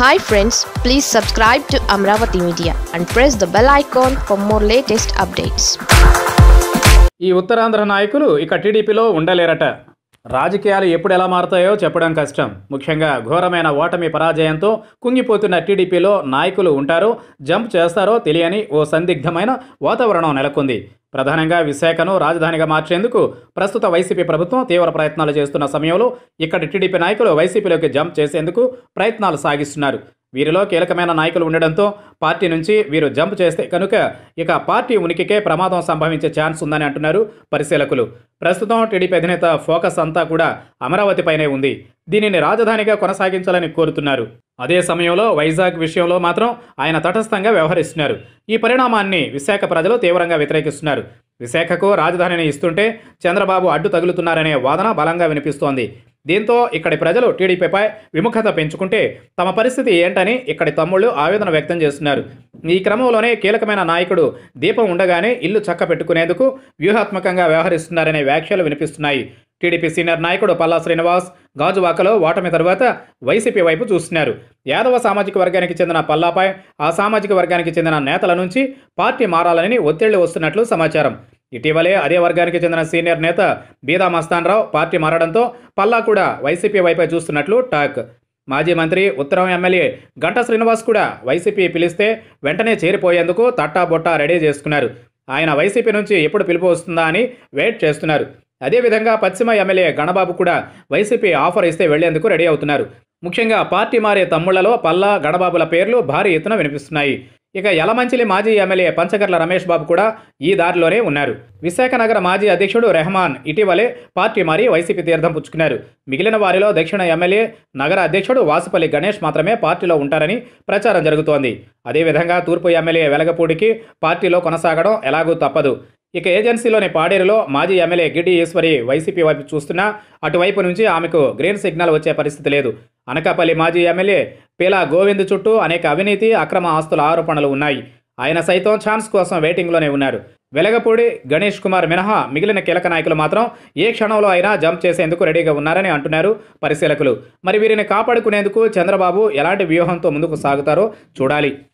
hi friends please subscribe to Amaravati media and press the bell icon for more latest updates ఈ ఉత్తరాంధ్ర నాయకులు ఇక టీడీపీలో ఉండలేరట రాజకీయాలు ఎప్పుడు ఎలా మారుతాయో చెప్పడం కష్టం ముఖ్యంగా ఘోరమైన ఓటమి పరాజయంతో కుంగిపోతున్న టీడీపీలో నాయకులు ఉంటారో జంప్ చేస్తారో తెలియని ఓ సందిగ్ధమైన వాతావరణం నెలకొంది ప్రధానంగా విశాఖను రాజధానిగా మార్చేందుకు ప్రస్తుత వైసీపీ ప్రభుత్వం తీవ్ర ప్రయత్నాలు చేస్తున్న సమయంలో ఇక్కడి టీడీపీ నాయకులు వైసీపీలోకి జంప్ చేసేందుకు ప్రయత్నాలు సాగిస్తున్నారు వీరిలో కీలకమైన నాయకులు ఉండడంతో పార్టీ నుంచి వీరు జంప్ చేస్తే కనుక ఇక పార్టీ ఉనికికే ప్రమాదం సంభవించే ఛాన్స్ ఉందని అంటున్నారు పరిశీలకులు ప్రస్తుతం టీడీపీ అధినేత ఫోకస్ అంతా కూడా అమరావతిపైనే ఉంది దీనిని రాజధానిగా కొనసాగించాలని కోరుతున్నారు అదే సమయంలో వైజాగ్ విషయంలో మాత్రం ఆయన తటస్థంగా వ్యవహరిస్తున్నారు ఈ పరిణామాన్ని విశాఖ ప్రజలు తీవ్రంగా వ్యతిరేకిస్తున్నారు విశాఖకు రాజధానిని ఇస్తుంటే చంద్రబాబు అడ్డు తగులుతున్నారనే వాదన బలంగా వినిపిస్తోంది దీంతో ఇక్కడి ప్రజలు టీడీపీపై విముఖత పెంచుకుంటే తమ పరిస్థితి ఏంటని ఇక్కడి తమ్ముళ్ళు ఆవేదన వ్యక్తం చేస్తున్నారు ఈ క్రమంలోనే కీలకమైన నాయకుడు దీపం ఉండగానే ఇల్లు చక్క పెట్టుకునేందుకు వ్యూహాత్మకంగా వ్యవహరిస్తున్నారనే వ్యాఖ్యలు వినిపిస్తున్నాయి టీడీపీ సీనియర్ నాయకుడు పల్లా శ్రీనివాస్ గాజువాకలో ఓటమి తరువాత వైసీపీ వైపు చూస్తున్నారు యాదవ సామాజిక వర్గానికి చెందిన పల్లాపై ఆ సామాజిక వర్గానికి చెందిన నేతల నుంచి పార్టీ మారాలని ఒత్తిళ్లు వస్తున్నట్లు సమాచారం ఇటీవలే అదే వర్గానికి చెందిన సీనియర్ నేత బీదా మస్తాన్రావు పార్టీ మారడంతో పల్లా కూడా వైసీపీ వైపే చూస్తున్నట్లు టాక్ మాజీ మంత్రి ఉత్తరం ఎమ్మెల్యే గంటా శ్రీనివాస్ కూడా వైసీపీ పిలిస్తే వెంటనే చేరిపోయేందుకు తట్టా బొట్టా రెడీ చేసుకున్నారు ఆయన వైసీపీ నుంచి ఎప్పుడు పిలుపు వస్తుందా అని వెయిట్ చేస్తున్నారు అదేవిధంగా పశ్చిమ ఎమ్మెల్యే గణబాబు కూడా వైసీపీ ఆఫర్ ఇస్తే వెళ్లేందుకు రెడీ అవుతున్నారు ముఖ్యంగా పార్టీ మారే తమ్ముళ్లలో పల్లా గణబాబుల పేర్లు భారీ ఎత్తున వినిపిస్తున్నాయి ఇక యలమంచిలి మాజీ ఎమ్మెల్యే పంచకర్ల రమేష్ బాబు కూడా ఈ దారిలోనే ఉన్నారు విశాఖ నగర మాజీ అధ్యక్షుడు రెహమాన్ ఇటీవలే పార్టీ మారి వైసీపీ తీర్థం పుచ్చుకున్నారు మిగిలిన వారిలో దక్షిణ ఎమ్మెల్యే నగర అధ్యక్షుడు వాసుపల్లి గణేష్ మాత్రమే పార్టీలో ఉంటారని ప్రచారం జరుగుతోంది అదేవిధంగా తూర్పు ఎమ్మెల్యే వెలగపూడికి పార్టీలో కొనసాగడం ఎలాగూ తప్పదు ఇక ఏజెన్సీలోని పాడేరులో మాజీ ఎమ్మెల్యే గిడ్డి ఈశ్వరి వైసీపీ వైపు చూస్తున్నా అటువైపు నుంచి ఆమెకు గ్రీన్ సిగ్నల్ వచ్చే పరిస్థితి లేదు అనకాపల్లి మాజీ ఎమ్మెల్యే పీలా గోవింద్ చుట్టూ అనేక అవినీతి అక్రమ ఆస్తుల ఆరోపణలు ఉన్నాయి ఆయన సైతం ఛాన్స్ కోసం వెయిటింగ్లోనే ఉన్నారు వెలగపూడి గణేష్ కుమార్ మినహా మిగిలిన కీలక నాయకులు మాత్రం ఏ క్షణంలో అయినా జంప్ చేసేందుకు రెడీగా ఉన్నారని అంటున్నారు పరిశీలకులు మరి వీరిని కాపాడుకునేందుకు చంద్రబాబు ఎలాంటి వ్యూహంతో ముందుకు సాగుతారో చూడాలి